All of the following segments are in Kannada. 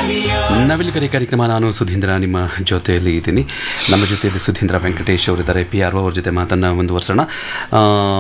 ನವಿಲುಗರಿ ಕಾರ್ಯಕ್ರಮ ನಾನು ಸುಧೀಂದ್ರ ನಿಮ್ಮ ಜೊತೆಯಲ್ಲಿ ಇದ್ದೀನಿ ನಮ್ಮ ಜೊತೆಯಲ್ಲಿ ಸುಧೀಂದ್ರ ವೆಂಕಟೇಶ್ ಅವರಿದ್ದಾರೆ ಪಿ ಆರ್ ಅವ್ರ ಜೊತೆ ಮಾತನ್ನು ಮುಂದುವರ್ಸೋಣ ಆ,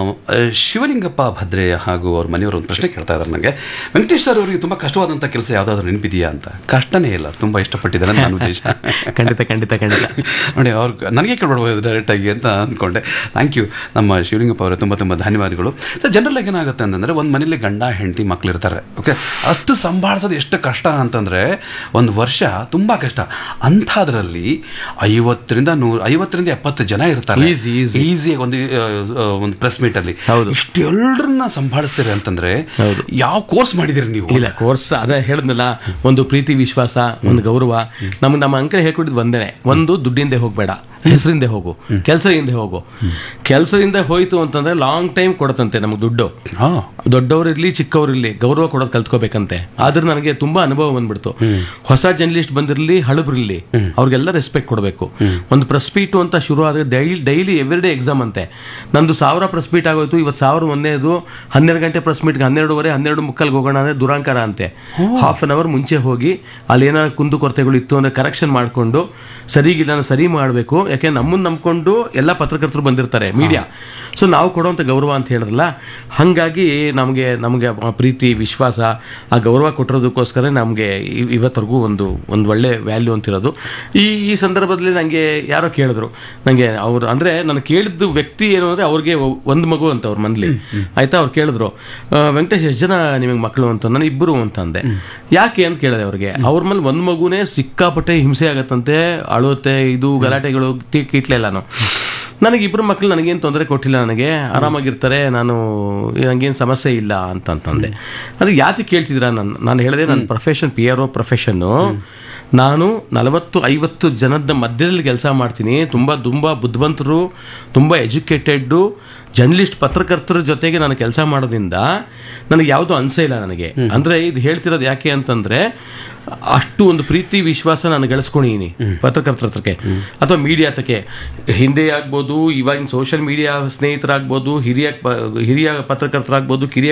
ಶಿವಲಿಂಗಪ್ಪ ಭದ್ರೆ ಹಾಗೂ ಅವ್ರ ಮನೆಯವರು ಒಂದು ಪ್ರಶ್ನೆ ಕೇಳ್ತಾ ಇದ್ದಾರೆ ನನಗೆ ವೆಂಕಟೇಶ್ ಸರ್ ಅವರಿಗೆ ತುಂಬ ಕಷ್ಟವಾದಂಥ ಕೆಲಸ ಯಾವುದಾದ್ರೂ ನೆನಪಿದೆಯಾ ಅಂತ ಕಷ್ಟನೇ ಇಲ್ಲ ತುಂಬ ಇಷ್ಟಪಟ್ಟಿದ್ದಾರೆ ಅಂತ ನನ್ನ ಉದ್ದೇಶ ಖಂಡಿತ ಖಂಡಿತ ಖಂಡಿತ ನೋಡಿ ಅವ್ರು ನನಗೆ ಕೇಳ್ಬಿಡ್ಬೋದು ಡೈರೆಕ್ಟಾಗಿ ಅಂತ ಅಂದ್ಕೊಂಡೆ ಥ್ಯಾಂಕ್ ಯು ನಮ್ಮ ಶಿವಲಿಂಗಪ್ಪ ಅವರೇ ತುಂಬ ತುಂಬ ಧನ್ಯವಾದಗಳು ಸರ್ ಜನರಲ್ ಆಗಿ ಏನಾಗುತ್ತೆ ಅಂತಂದರೆ ಒಂದು ಮನೇಲಿ ಗಂಡ ಹೆಂಡತಿ ಮಕ್ಕಳಿರ್ತಾರೆ ಓಕೆ ಅಷ್ಟು ಸಂಭಾಳಿಸೋದು ಎಷ್ಟು ಕಷ್ಟ ಅಂತಂದರೆ ಒಂದು ವರ್ಷ ತುಂಬ ಕಷ್ಟ ಅಂಥದ್ರಲ್ಲಿ ಐವತ್ತರಿಂದ ನೂರು ಐವತ್ತರಿಂದ ಎಪ್ಪತ್ತು ಜನ ಇರ್ತಾರೆ Easy, easy. ಈಸಿಯಾಗಿ ಒಂದು ಆ, ಆ, ಒಂದು ಪ್ರೆಸ್ ಮೀಟಲ್ಲಿ ಹೌದು. ಇಷ್ಟೆಲ್ಲರನ್ನ ಸಂಭಾಳಿಸ್ತೀರಿ ಅಂತಂದರೆ ಹೌದು. ಯಾವ ಕೋರ್ಸ್ ಮಾಡಿದಿರಿ ನೀವು ಇಲ್ಲ ಕೋರ್ಸ್ ಅದೇ ಹೇಳಿದ್ನಲ್ಲ ಒಂದು ಪ್ರೀತಿ ವಿಶ್ವಾಸ ಒಂದು ಗೌರವ ನಮ್ಗೆ ನಮ್ಮ ಅಂಕಲ್ ಹೇಳ್ಕೊಟ್ಟಿದ್ದು ಒಂದೇ ಒಂದು ದುಡ್ಡಿಂದ ಹೋಗ್ಬೇಡ ಹೆಸರಿಂದ ಹೋಗು ಕೆಲಸದಿಂದ ಹೋಗು ಕೆಲಸದಿಂದ ಹೋಯ್ತು ಅಂತಂದ್ರೆ ಲಾಂಗ್ ಟೈಮ್ ಕೊಡತಂತೆ ನಮ್ಗೆ ದುಡ್ಡು ಹಾಂ ದೊಡ್ಡವರಿರ್ಲಿ ಚಿಕ್ಕವರಿರ್ಲಿ ಗೌರವ ಕೊಡೋದು ಕಲ್ತ್ಕೋಬೇಕಂತೆ ಆದ್ರೆ ನನಗೆ ತುಂಬಾ ಅನುಭವ ಬಂದ್ಬಿಡ್ತು ಹೊಸ ಜರ್ನಲಿಸ್ಟ್ ಬಂದಿರಲಿ ಹಳಬ್ರಿರ್ಲಿ ಅವ್ರಿಗೆಲ್ಲ ರೆಸ್ಪೆಕ್ಟ್ ಕೊಡಬೇಕು ಒಂದು ಪ್ರೆಸ್ ಮೀಟು ಅಂತ ಶುರು ಆದ್ರೆ daily daily every day exam ಅಂತೆ ನಂದು ಸಾವಿರ ಪ್ರೆಸ್ ಮೀಟ್ ಆಗೋಯ್ತು ಇವತ್ತು ಸಾವಿರ ಒಂದೇದು ಹನ್ನೆರಡು ಗಂಟೆ ಪ್ರೆಸ್ ಮೀಟ್ಗೆ ಹನ್ನೆರಡುವರೆ ಹನ್ನೆರಡು ಮುಕ್ಕಲ್ಗೆ ಹೋಗೋಣ ಅಂದ್ರೆ ದುರಾಂಕಾರ ಅಂತೆ ಹಾಫ್ ಅನ್ ಅವರ್ ಮುಂಚೆ ಹೋಗಿ ಅಲ್ಲಿ ಏನಾದ್ರು ಕುಂದು ಕೊರತೆಗಳು ಇತ್ತು ಅಂದ್ರೆ ಕರೆಕ್ಷನ್ ಮಾಡಿಕೊಂಡು ಸರಿಗಿಲ್ಲ ಸರಿ ಮಾಡಬೇಕು ಯಾಕೆ ನಮ್ಮನ್ನು ನಂಬ್ಕೊಂಡು ಎಲ್ಲ ಪತ್ರಕರ್ತರು ಬಂದಿರ್ತಾರೆ ಮೀಡಿಯಾ ಸೊ ನಾವು ಕೊಡುವಂಥ ಗೌರವ ಅಂತ ಹೇಳಿದ್ರಲ್ಲ ಹಾಗಾಗಿ ನಮಗೆ ನಮಗೆ ಆ ಪ್ರೀತಿ ವಿಶ್ವಾಸ ಆ ಗೌರವ ಕೊಟ್ಟಿರೋದಕ್ಕೋಸ್ಕರ ನಮಗೆ ಇವತ್ತರೆಗೂ ಒಂದು ಒಂದು ಒಳ್ಳೆ ವ್ಯಾಲ್ಯೂ ಅಂತಿರೋದು ಈ ಈ ಸಂದರ್ಭದಲ್ಲಿ ನನಗೆ ಯಾರೋ ಕೇಳಿದ್ರು ನನಗೆ ಅವರು ಅಂದರೆ ನಾನು ಕೇಳಿದ್ದು ವ್ಯಕ್ತಿ ಏನು ಅಂದರೆ ಅವ್ರಿಗೆ ಒಂದು ಮಗು ಅಂತ ಅವ್ರ ಮನೇಲಿ ಆಯ್ತಾ ಅವ್ರು ಕೇಳಿದ್ರು ಆ, ವೆಂಕಟೇಶ್ ಎಷ್ಟು ಜನ ನಿಮಗೆ ಮಕ್ಕಳು ಅಂತ ನಾನು ಇಬ್ಬರು ಅಂತ ಅಂದೆ ಯಾಕೆ ಅಂತ ಕೇಳಿದೆ ಅವ್ರಿಗೆ ಅವ್ರ ಮೇಲೆ ಒಂದು ಮಗುನೇ ಸಿಕ್ಕಾಪಟ್ಟೆ ಹಿಂಸೆ ಆಗತ್ತಂತೆ ಅಳುತ್ತೆ ಇದು ಗಲಾಟೆಗಳು ಟಿ- ಕಿಟ್ಲೆ ಎಲ್ಲಾನು ನನಗೆ ಇಬ್ಬರು ಮಕ್ಕಳು ನನಗೇನು ತೊಂದರೆ ಕೊಟ್ಟಿಲ್ಲ ನನಗೆ ಆರಾಮಾಗಿರ್ತಾರೆ ನಾನು ನನಗೇನು ಸಮಸ್ಯೆ ಇಲ್ಲ ಅಂತ ಅಂತಂದೆ ಅದು ಯಾಕೆ ಕೇಳ್ತಿದ್ದೀರಾ ನಾನು ನಾನು ಹೇಳಿದೆ ನನ್ನ ಪ್ರೊಫೆಷನ್ ಪಿ ಆರ್ ಒ ಪ್ರೊಫೆಷನ್ನು ನಾನು ನಲವತ್ತು ಐವತ್ತು ಜನದ ಮಧ್ಯದಲ್ಲಿ ಕೆಲಸ ಮಾಡ್ತೀನಿ ತುಂಬ ತುಂಬ ಬುದ್ಧಿವಂತರು ತುಂಬ ಎಜುಕೇಟೆಡ್ಡು ಜರ್ನಲಿಸ್ಟ್ ಪತ್ರಕರ್ತರ ಜೊತೆಗೆ ನಾನು ಕೆಲಸ ಮಾಡೋದ್ರಿಂದ ನನಗೆ ಯಾವುದೂ ಅನ್ಸೇ ಇಲ್ಲ ನನಗೆ ಅಂದರೆ ಇದು ಹೇಳ್ತಿರೋದು ಯಾಕೆ ಅಂತಂದರೆ ಅಷ್ಟು ಒಂದು ಪ್ರೀತಿ ವಿಶ್ವಾಸ ನಾನು ಗಳಿಸ್ಕೊಂಡಿದ್ದೀನಿ ಪತ್ರಕರ್ತರ ಹತ್ರಕ್ಕೆ ಅಥವಾ ಮೀಡಿಯಾ ಹತ್ರಕ್ಕೆ ಹಿಂದೆ ಆಗ್ಬೋದು ಇವಾಗಿನ ಸೋಷಿಯಲ್ ಮೀಡಿಯಾ ಸ್ನೇಹಿತರಾಗ್ಬೋದು ಹಿರಿಯ ಪ- ಹಿರಿಯ ಪತ್ರಕರ್ತರಾಗ್ಬೋದು ಕಿರಿಯ